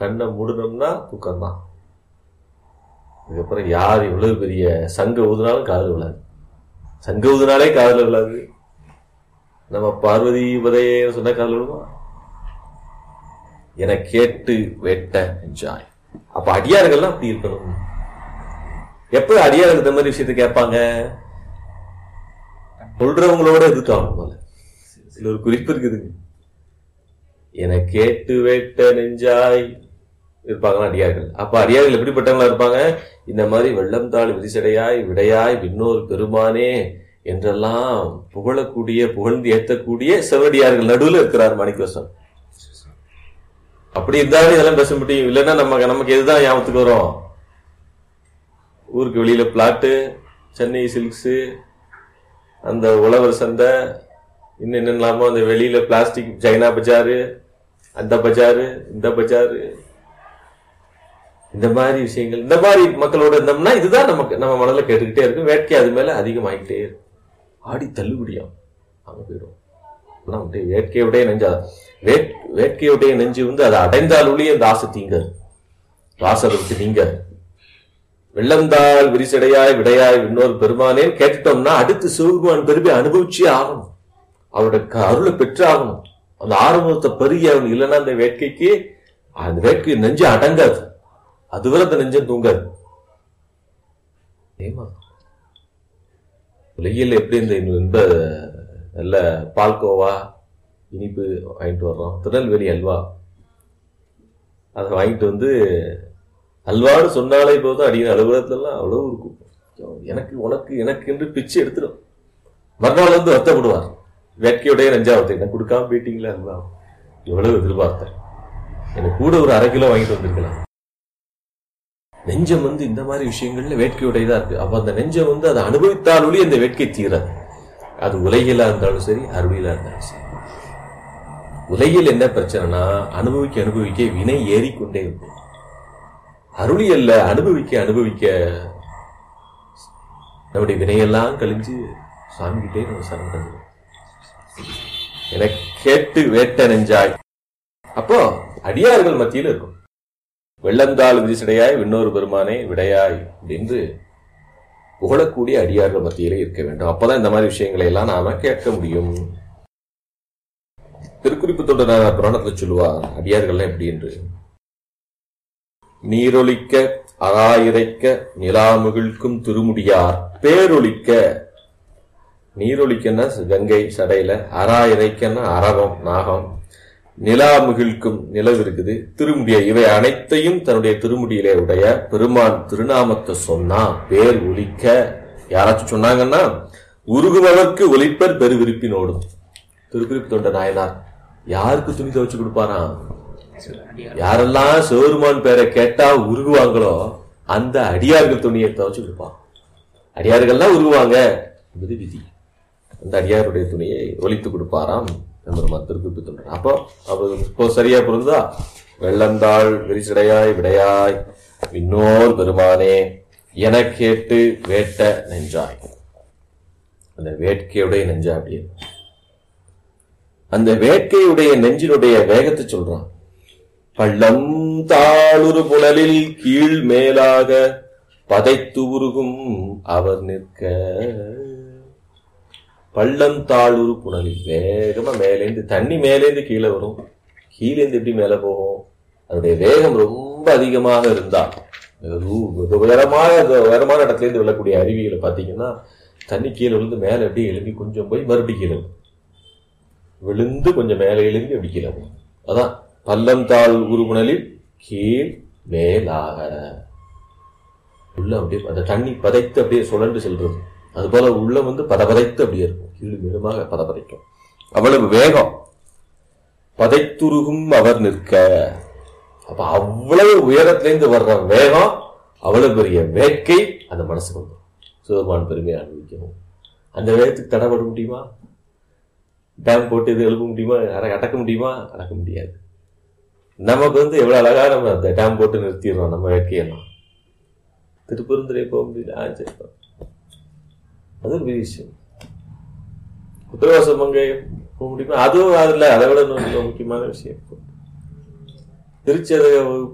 கண்ணை மூடணும்னா தூக்கம் தான் அதுக்கப்புறம் யார் இவ்வளவு பெரிய சங்க ஊதுனாலும் காதல் விழாது சங்க ஊதுனாலே காதல் விழாது நம்ம பார்வதி உதயே சொன்ன காதல் விழுமா என கேட்டு வெட்ட என்ஜாய் அப்ப அடியார்கள்லாம் அப்படி இருக்கணும் எப்ப அடியார்கள் இந்த மாதிரி விஷயத்தை கேட்பாங்க சொல்றவங்களோட இருக்காங்க முதல்ல இதுல ஒரு குறிப்பு இருக்குதுங்க என கேட்டு வேட்ட நெஞ்சாய் இருப்பாங்களா அடியார்கள் அப்ப அடியார்கள் எப்படிப்பட்டவங்களா இருப்பாங்க இந்த மாதிரி வெள்ளம் தாள் விரிசடையாய் விடையாய் விண்ணோர் பெருமானே என்றெல்லாம் புகழக்கூடிய புகழ்ந்து ஏத்தக்கூடிய செவடியார்கள் நடுவுல இருக்கிறார் மாணிக்கவாசன் அப்படி இருந்தாலும் இதெல்லாம் பேச முடியும் இல்லைன்னா நமக்கு நமக்கு எதுதான் ஞாபகத்துக்கு வரும் ஊருக்கு வெளியில பிளாட்டு சென்னை சில்க்ஸு அந்த உழவர் சந்தை இன்னும் என்னென்னலாமோ அந்த வெளியில பிளாஸ்டிக் சைனா பஜாரு அந்த பஜாரு இந்த பஜாரு இந்த மாதிரி விஷயங்கள் இந்த மாதிரி மக்களோட இருந்தோம்னா இதுதான் நமக்கு நம்ம மனதில் கேட்டுக்கிட்டே இருக்கும் வேட்கை அது மேல அதிகமாகிட்டே இருக்கும் ஆடி தள்ளுபடியாம் அங்க போயிடும் ஆனா அப்படியே வேட்கையுடைய நெஞ்சா வேட் வேட்கையுடைய நெஞ்சு வந்து அதை அடைந்தால் ஒழிய அந்த ஆசை தீங்காது ஆசை விட்டு நீங்காது வெள்ளந்தாள் விரிசடையாய் விடையாய் இன்னொரு பெருமானேன்னு கேட்டுட்டோம்னா அடுத்து சிவபெருமான் பெருமை அனுபவிச்சே ஆகணும் அவரோட க- அருளை பெற்று ஆகணும் அந்த ஆரம்பத்தை பெருகி ஆகணும் இல்லைன்னா அந்த வேட்கைக்கு அந்த வேட்கை நெஞ்சு அடங்காது அதுவரை அந்த நெஞ்சம் தூங்காது ஏமா உலகில் எப்படி இந்த இன்ப நல்ல பால்கோவா இனிப்பு வாங்கிட்டு வர்றோம் திருநெல்வேலி அல்வா அதை வாங்கிட்டு வந்து அல்வான்னு சொன்னாலே போதும் அடிக்கிற அலுவலகத்துலலாம் அவ்வளவு இருக்கும் எனக்கு உனக்கு எனக்கு என்று பிச்சு எடுத்துடும் மறுநாள் வந்து வருத்தப்படுவார் வேட்கையுடைய நெஞ்சாவத்தை எனக்கு கொடுக்காம போயிட்டீங்களா அல்வா எவ்வளவு எதிர்பார்த்தேன் எனக்கு கூட ஒரு அரை கிலோ வாங்கிட்டு வந்திருக்கலாம் நெஞ்சம் வந்து இந்த மாதிரி விஷயங்கள்ல வேட்கையுடையதா இருக்கு அப்ப அந்த நெஞ்சம் வந்து அதை அனுபவித்தால் ஒளி அந்த வேட்கை தீராது அது உலகிலா இருந்தாலும் சரி அருளிலா இருந்தாலும் சரி உலகில் என்ன பிரச்சனைனா அனுபவிக்க அனுபவிக்க வினை ஏறிக்கொண்டே இருக்கும் அருளியல்ல அனுபவிக்க அனுபவிக்க நம்முடைய வினையெல்லாம் கழிஞ்சு சாமிகிட்டே நம்ம சரணடைஞ்சிடும் என கேட்டு வேட்ட நெஞ்சாய் அப்போ அடியார்கள் மத்தியில் இருக்கும் வெள்ளந்தாள் விரிசடையாய் விண்ணோர் பெருமானே விடையாய் அப்படின்னு புகழக்கூடிய அடியார்கள் மத்தியிலே இருக்க வேண்டும் அப்பதான் இந்த மாதிரி விஷயங்களை எல்லாம் நாம கேட்க முடியும் திருக்குறிப்பு தொண்டர் புராணத்துல சொல்லுவார் அடியார்கள்லாம் எப்படி என்று நீரொலிக்க அராயிரைக்க நிலாமுகிழ்க்கும் திருமுடியார் பேரொலிக்க நீரொலிக்கன்னா கங்கை சடையில அராயிரைக்கன்னா அரவம் நாகம் நிலா முகிழ்க்கும் நிலவு இருக்குது திருமுடிய இவை அனைத்தையும் தன்னுடைய திருமுடியிலே உடைய பெருமான் திருநாமத்தை சொன்னா பேர் ஒலிக்க யாராச்சும் சொன்னாங்கன்னா உருகுபவர்க்கு ஒலிப்பர் பெருவிருப்பினோடும் திருக்குறிப்பு தொண்ட நாயனார் யாருக்கு துணி துவைச்சு கொடுப்பாராம் யாரெல்லாம் சிவருமான் பேரை கேட்டா உருகுவாங்களோ அந்த அடியார்கள் துணியை துவைச்சு கொடுப்பான் அடியார்கள்லாம் உருகுவாங்க என்பது விதி அந்த அடியாருடைய துணியை ஒலித்து கொடுப்பாராம் எம்பெருமான் திருக்குறிப்பு தொண்டர் அப்போ அப்போ இப்போ சரியா புரிந்தா வெள்ளந்தாள் விரிசடையாய் விடையாய் விண்ணோர் பெருமானே என கேட்டு வேட்ட நெஞ்சாய் அந்த வேட்கையுடைய நெஞ்சா அப்படியே அந்த வேட்கையுடைய நெஞ்சினுடைய வேகத்தை சொல்றான் பள்ளம் தாளுரு புனலில் கீழ் மேலாக பதைத்து உருகும் அவர் நிற்க பள்ளம் தாளுரு புனலில் வேகமா மேலேந்து தண்ணி மேலேந்து கீழே வரும் கீழேந்து எப்படி மேலே போகும் அதனுடைய வேகம் ரொம்ப அதிகமாக இருந்தா மிக- மிக உயரமான உயரமான இடத்துல இருந்து விழக்கூடிய அருவிகளை பார்த்தீங்கன்னா தண்ணி கீழே விழுந்து மேலே அப்படியே எழும்பி கொஞ்சம் போய் மறுபடியும் கீழே வரும். விழுந்து கொஞ்சம் மேலே எழும்பி அப்படி கீழே வரும். அதான் பள்ளம் தாள் உருகுணலில் கீழ் மேலாக உள்ள அப்படியே அந்த தண்ணி பதைத்து அப்படியே சுழண்டு செல்றது அது போல உள்ள வந்து பதபதைத்து அப்படியே இருக்கும் கீழ் மேலுமாக பதபதைக்கும் அவ்வளவு வேகம் பதைத்துருகும் அவர் நிற்க அப்ப அவ்வளவு உயரத்திலிருந்து வர்ற வேகம் அவ்வளவு பெரிய வேட்கை அந்த மனசுக்கு வந்துடும் சிவபெருமான் பெருமையை அனுபவிக்கணும் அந்த வேகத்துக்கு தடைபட முடியுமா டேம் போட்டு இது எழுப்ப முடியுமா அட- அடக்க முடியுமா அடக்க முடியாது நமக்கு வந்து எவ்வளவு அழகா நம்ம அந்த டேம் போட்டு நிறுத்திடுறோம் நம்ம வேட்கையெல்லாம் திருப்பெருந்துறை போக முடியல ஆ, சரி போ. அது ஒரு பெரிய விஷயம் உத்தரவாசம் அங்கே போக முடியுமா அதுவும் அதுல அதை விட இன்னும் முக்கியமான விஷயம் திருச்சி அதை